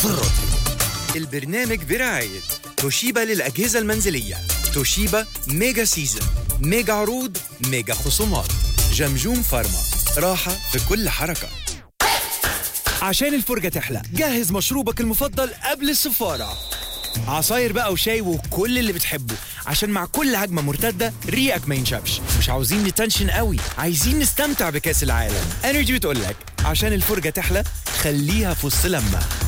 في الراديو البرنامج برعاية توشيبا للأجهزة المنزلية توشيبا ميجا سيزن ميجا عروض ميجا خصومات جمجوم فارما راحة في كل حركة عشان الفرجة تحلى جهز مشروبك المفضل قبل السفارة عصاير بقى وشاي وكل اللي بتحبه عشان مع كل هجمة مرتدة ريقك ما ينشفش مش عاوزين نتنشن قوي عايزين نستمتع بكأس العالم انرجي بتقولك عشان الفرجة تحلى خليها في وسط لمة